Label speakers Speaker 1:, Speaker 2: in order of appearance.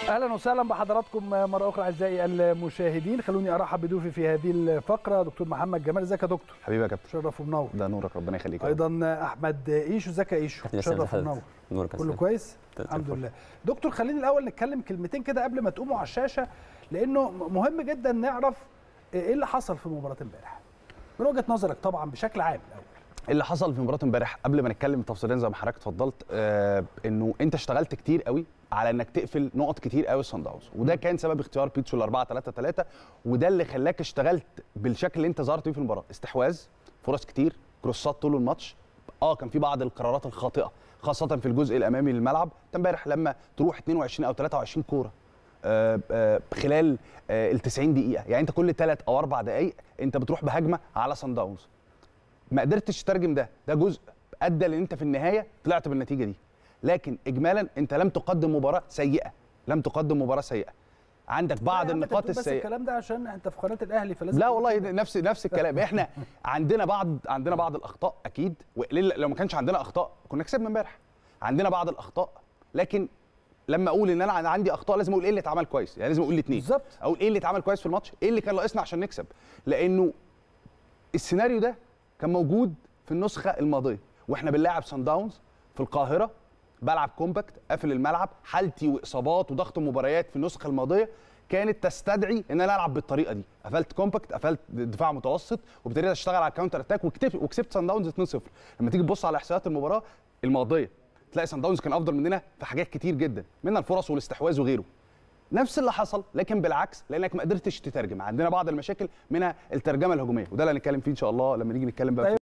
Speaker 1: اهلا وسهلا بحضراتكم مره اخرى اعزائي المشاهدين خلوني ارحب بضيوفي في هذه الفقره دكتور محمد جمال ازيك يا دكتور
Speaker 2: حبيبي يا كابتن
Speaker 1: شرف ومنور
Speaker 2: ده نورك ربنا يخليك
Speaker 1: ايضا احمد ايشو ازيك يا ايشو شرف ومنور
Speaker 3: نورك
Speaker 1: كله كويس الحمد لله دكتور خليني الاول نتكلم كلمتين كده قبل ما تقوموا على الشاشه لانه مهم جدا نعرف ايه اللي حصل في مباراه امبارح من وجهه نظرك طبعا بشكل عام الاول
Speaker 2: اللي حصل في مباراه امبارح قبل ما نتكلم تفصيليا زي ما حضرتك اتفضلت آه انه انت اشتغلت كتير قوي على انك تقفل نقط كتير قوي الصن داونز وده كان سبب اختيار بيتسو ال 4 3 3 وده اللي خلاك اشتغلت بالشكل اللي انت ظهرت بيه في المباراه استحواذ فرص كتير كروسات طول الماتش اه كان في بعض القرارات الخاطئه خاصه في الجزء الامامي للملعب انت امبارح لما تروح 22 او 23 كوره آه آه خلال آه ال 90 دقيقه يعني انت كل ثلاث او اربع دقائق انت بتروح بهجمه على صن داونز ما قدرتش تترجم ده ده جزء ادى لان انت في النهايه طلعت بالنتيجه دي لكن اجمالا انت لم تقدم مباراه سيئه لم تقدم مباراه سيئه عندك بعض النقاط
Speaker 1: السيئه بس الكلام ده عشان انت في قناه الاهلي فلازم
Speaker 2: لا والله نفس نفس الكلام احنا عندنا بعض عندنا بعض الاخطاء اكيد لو ما كانش عندنا اخطاء كنا كسبنا امبارح عندنا بعض الاخطاء لكن لما اقول ان انا عندي اخطاء لازم اقول ايه اللي اتعمل كويس يعني لازم اقول الاثنين
Speaker 1: بالظبط
Speaker 2: اقول ايه اللي اتعمل كويس في الماتش ايه اللي كان ناقصنا عشان نكسب لانه السيناريو ده كان موجود في النسخه الماضيه واحنا بنلاعب سان داونز في القاهره بلعب كومباكت قافل الملعب حالتي واصابات وضغط مباريات في النسخه الماضيه كانت تستدعي ان انا العب بالطريقه دي قفلت كومباكت قفلت دفاع متوسط وابتديت اشتغل على الكاونتر اتاك وكسبت وكسبت سان داونز 2-0 لما تيجي تبص على احصائيات المباراه الماضيه تلاقي سان داونز كان افضل مننا في حاجات كتير جدا منها الفرص والاستحواذ وغيره نفس اللي حصل لكن بالعكس لانك ما قدرتش تترجم عندنا بعض المشاكل منها الترجمه الهجوميه وده اللي هنتكلم فيه ان شاء الله لما نيجي نتكلم بقى